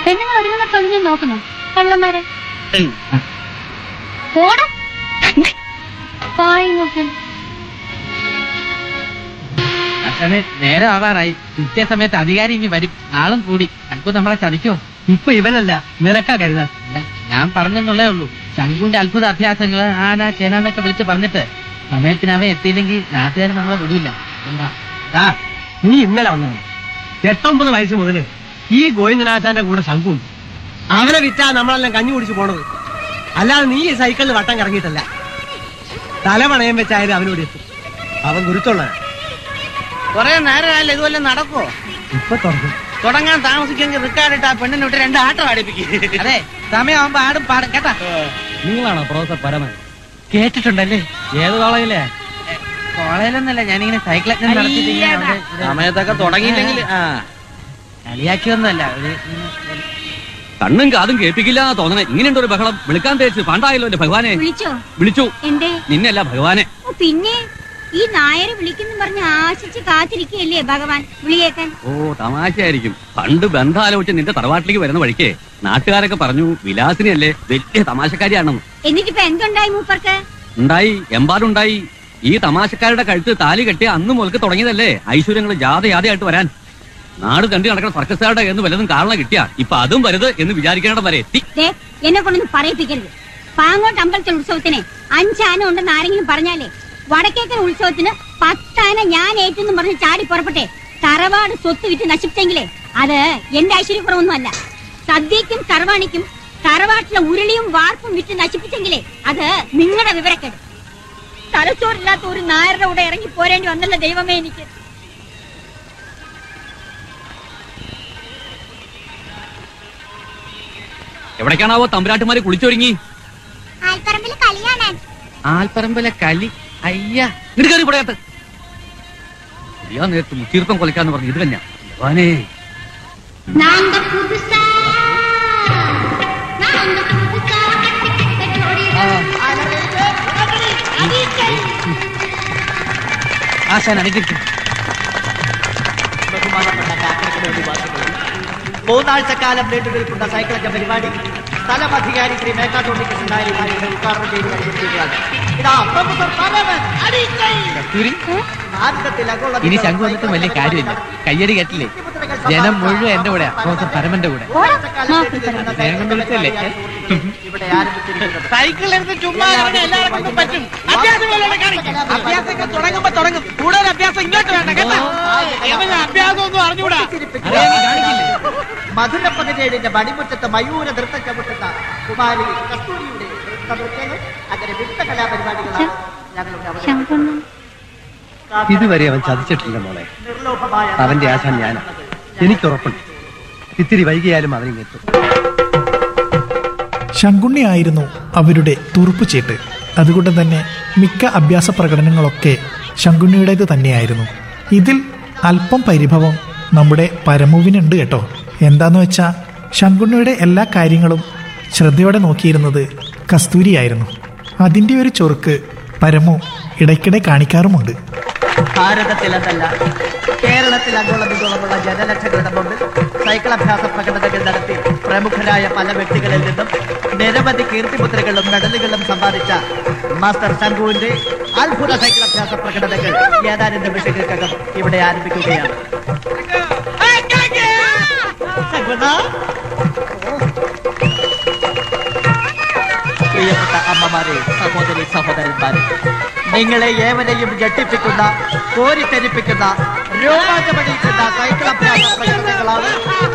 പെണ്ണുങ്ങൾ ഒരുങ്ങുന്ന തൊഴിഞ്ഞു നോക്കുന്നു കള്ളന്മാരെ പോടാ പായി നോക്കി അച്ഛനെ നേരെ ആവാറായി കൃത്യ സമയത്ത് അധികാരി ഇനി വരും ആളും കൂടി ശങ്കു നമ്മളെ ചതിക്കോ ഇപ്പൊ ഇവനല്ല നിനക്കാ കരുതാൻ ഇല്ല, ഞാൻ പറഞ്ഞെന്നുള്ളേ ഉള്ളൂ ശങ്കുന്റെ അത്ഭുത അഭ്യാസങ്ങള് ആന ചേനാന്നൊക്കെ വിളിച്ച് പറഞ്ഞിട്ട് സമയത്തിന് അവൻ എത്തിയില്ലെങ്കിൽ നാട്ടുകാർ നമ്മളെ വിടില്ല എന്താ ആ നീ ഇന്നലെ വന്നത് എട്ടൊമ്പത് വയസ്സ് മുതല് ഈ ഗോവിന്ദനാഥാന്റെ കൂടെ ശങ്കും അവനെ വിറ്റാ നമ്മളെല്ലാം കഞ്ഞി കുടിച്ച് പോണത് അല്ലാതെ നീ ഈ സൈക്കിളിൽ വട്ടം കറങ്ങിയിട്ടല്ല തല പണയം വെച്ചായാലും അവനോട് എത്തും അവൻ ഗുരുത്തുള്ള കൊറേ നേരമല്ല ഇതുവല്ല നടക്കോ ഇപ്പൊ തുറക്കും തുടങ്ങാൻ താമസിക്കെങ്കിൽ റിക്കാർഡിട്ട് ആ പെണ്ണിനെ വിട്ട് രണ്ട് ആട്ടം അടിപ്പിക്കും അതെ സമയമാകുമ്പോ ആടും പാടും കേട്ടാ നിങ്ങളാണോ പ്രൊഫസർ പരമൻ കേട്ടിട്ടുണ്ടല്ലേ ഏത് കോളേജിലെ കോളേജിലൊന്നല്ല ഞാനിങ്ങനെ സൈക്കിൾ യജ്ഞം നടത്തിയിട്ട് ഇങ്ങനെ അവിടെ ഇവിടെ സമയത്തൊക്കെ തുടങ്ങിയില്ലെങ്കിൽ ആ കളിയാക്കിയൊന്നുമല്ല ഒരു കണ്ണും കാതും കേൾപ്പിക്കില്ല തോന്നണേ ഇങ്ങനെയുണ്ട് ഒരു ബഹളം വിളിക്കാൻ തേച്ച് പണ്ടായല്ലോ എന്റെ ഭഗവാനെ വിളിച്ചോ വിളിച്ചു എന്തേ നിന്നല്ല ഭഗവാനെ ഓ, പിന്നെ ഈ നായരെ വിളിക്കുന്നു പറഞ്ഞ് ആശിച്ച് കാത്തിരിക്കുകയല്ലേ ഭഗവാൻ വിളിയേക്കാൻ ഓ തമാശയായിരിക്കും പണ്ട് ബന്ധാലോചിച്ച് നിന്റെ തറവാട്ടിലേക്ക് വരുന്ന വഴിക്ക് നാട്ടുകാരൊക്കെ പറഞ്ഞു വിലാസിനിയല്ലേ വലിയ തമാശക്കാരിയാണെന്ന് എന്നിട്ടിപ്പോ എന്തുണ്ടായി മൂപ്പർക്ക് ഉണ്ടായി എമ്പാടുണ്ടായി ഈ തമാശക്കാരുടെ കഴുത്ത് താലി കെട്ടി അന്ന് മുതൽക്ക് തുടങ്ങിയതല്ലേ ഐശ്വര്യങ്ങൾ ജാതയാതയായിട്ട് വരാൻ നാട് കണ്ടു നടക്കുന്ന സർക്കസുകാരുടെ എന്ന് വല്ലതും കാരണം കിട്ടിയാ ഇപ്പൊ അതും വരുത് എന്ന് വിചാരിക്കേണ്ട വരെ എത്തി ദേ എന്നെ കൊണ്ടൊന്നും പറയിപ്പിക്കരുത് പാങ്ങോട്ട് അമ്പലത്തിൽ ഉത്സവത്തിന് അഞ്ചാന ഉണ്ടെന്ന് ആരെങ്കിലും പറഞ്ഞാലേ വടക്കേക്കൻ ഉത്സവത്തിന് പത്താന ഞാൻ ഏറ്റെന്നും പറഞ്ഞ് ചാടി പുറപ്പെട്ടെ തറവാട് സ്വത്ത് വിറ്റ് നശിപ്പിച്ചെങ്കിലേ അത് എന്റെ ഐശ്വര്യക്കുറവൊന്നും അല്ല സദ്യക്കും തറവാണിക്കും തറവാട്ടിലെ ഉരുളിയും വാർപ്പും വിറ്റ് നശിപ്പിച്ചെങ്കിലേ അത് നിങ്ങളുടെ വിവരക്കേട് തലച്ചോറില്ലാത്ത ഒരു നായരുടെ കൂടെ ഇറങ്ങി പോരേണ്ടി വന്നല്ലോ ദൈവമേ എനിക്ക് എവിടേക്കാണാവോ തമ്പുരാട്ടുമാര് കുളിച്ചൊരുങ്ങി ആൽപ്പറമ്പിൽ കളിയാണാൻ ആൽപ്പറമ്പിലെ കലി അയ്യ ഇങ്ങോട്ട് കയറി പറയാത്ത ഞാൻ നേരത്തെ മുത്തീർത്ഥം കൊലക്കാന്ന് പറഞ്ഞു ഇത് തന്നെ ഭഗവാനേ நாங்க புதுசா நாங்க புதுசா கட்டிக்கிட்ட ஜோடி ആശാൻ അനുകരിക്കും മൂന്നാഴ്ചക്കാലം നീണ്ടു നിൽക്കുന്ന സൈക്കിളൊക്കെ പരിപാടി സ്ഥലം അധികാരി ശ്രീ മേക്കാട്ടോണ്ടി കൃഷ്ണനായരുമായി ഉദ്ഘാടനം ചെയ്ത് കഴിഞ്ഞിരിക്കുകയാണ് ഇതാ പ്രൊഫസർ പരമൻ അടിക്കൈ. കസ്തൂരി ഭാരതത്തിൽ അഗോള ഇനി ശംഖു വന്നിട്ട് വലിയ കാര്യമില്ല കയ്യടി കേട്ടില്ലേ ജനം മുഴുവൻ എന്റെ കൂടെ പ്രൊഫസർ പരമന്റെ കൂടെ സ്നേഹം കൊണ്ട് വിളിച്ചല്ലേ ഇവിടെ ആരംഭിച്ചിരിക്കുന്നത് സൈക്കിൾ എടുത്ത് ചുമ്മാ എല്ലാവർക്കും പറ്റും അഭ്യാസം അഭ്യാസമൊക്കെ തുടങ്ങുമ്പോ തുടങ്ങും കൂടുതൽ അഭ്യാസം ഇങ്ങോട്ട് വേണ്ട കേട്ടോ അഭ്യാസം ഒന്നും അറിഞ്ഞൂടാ കാണിക്കില്ലേ മധുര പതിനേഴിന്റെ മണിമുറ്റത്ത് മയൂര നൃത്തം ചവിട്ടുന്ന കുമാരി കസ്തൂരിയുടെ നൃത്തനൃത്യങ്ങൾ അങ്ങനെ വിവിധ കലാപരിപാടികളാണ് ഞങ്ങളുടെ അവതരണം. ഇതുവരെ അവൻ ചതിച്ചിട്ടില്ല മോളെ നിർലോഭമായ അവന്റെ ആശാൻ ഞാനാ എനിക്കുറപ്പുണ്ട് ഇത്തിരി വൈകിയാലും അവനിങ്ങെത്തും ശങ്കുണ്ണിയായിരുന്നു അവരുടെ തുറുപ്പുചീട്ട് അതുകൊണ്ട് തന്നെ മിക്ക അഭ്യാസ പ്രകടനങ്ങളൊക്കെ ശങ്കുണ്ണിയുടേത് തന്നെയായിരുന്നു ഇതിൽ അല്പം പരിഭവം നമ്മുടെ പരമുവിനുണ്ട് കേട്ടോ എന്താന്ന് വെച്ചാൽ ശങ്കുണ്ണിയുടെ എല്ലാ കാര്യങ്ങളും ശ്രദ്ധയോടെ നോക്കിയിരുന്നത് കസ്തൂരിയായിരുന്നു അതിൻ്റെ ഒരു ചൊറുക്ക് പരമു ഇടയ്ക്കിടെ കാണിക്കാറുമുണ്ട് ഭാരതത്തിലെന്നല്ല കേരളത്തിൽ അങ്ങോളം ഇങ്ങോളമുള്ള ജനലക്ഷങ്ങളുടെ മുമ്പിൽ സൈക്കിൾ അഭ്യാസ പ്രകടനങ്ങൾ നടത്തി പ്രമുഖരായ പല വ്യക്തികളിൽ നിന്നും നിരവധി കീർത്തിമുദ്രകളും മെഡലുകളും സമ്പാദിച്ച മാസ്റ്റർ ശംഖുവിന്റെ അത്ഭുത സൈക്കിൾ അഭ്യാസ പ്രകടനങ്ങൾ ഏതാനും നിമിഷങ്ങൾക്കകം ഇവിടെ ആരംഭിക്കുകയാണ് ശങ്കുണ്ണ. പ്രിയപ്പെട്ട അമ്മമാരെ സഹോദരി സഹോദരന്മാരെ നിങ്ങളെ ഏവനെയും ഞെട്ടിപ്പിക്കുന്ന കോരിത്തെരിപ്പിക്കുന്ന രോമാഞ്ചമണിയിക്കുന്ന സൈക്കിൾ അഭ്യാസ പ്രകടനങ്ങളാണ്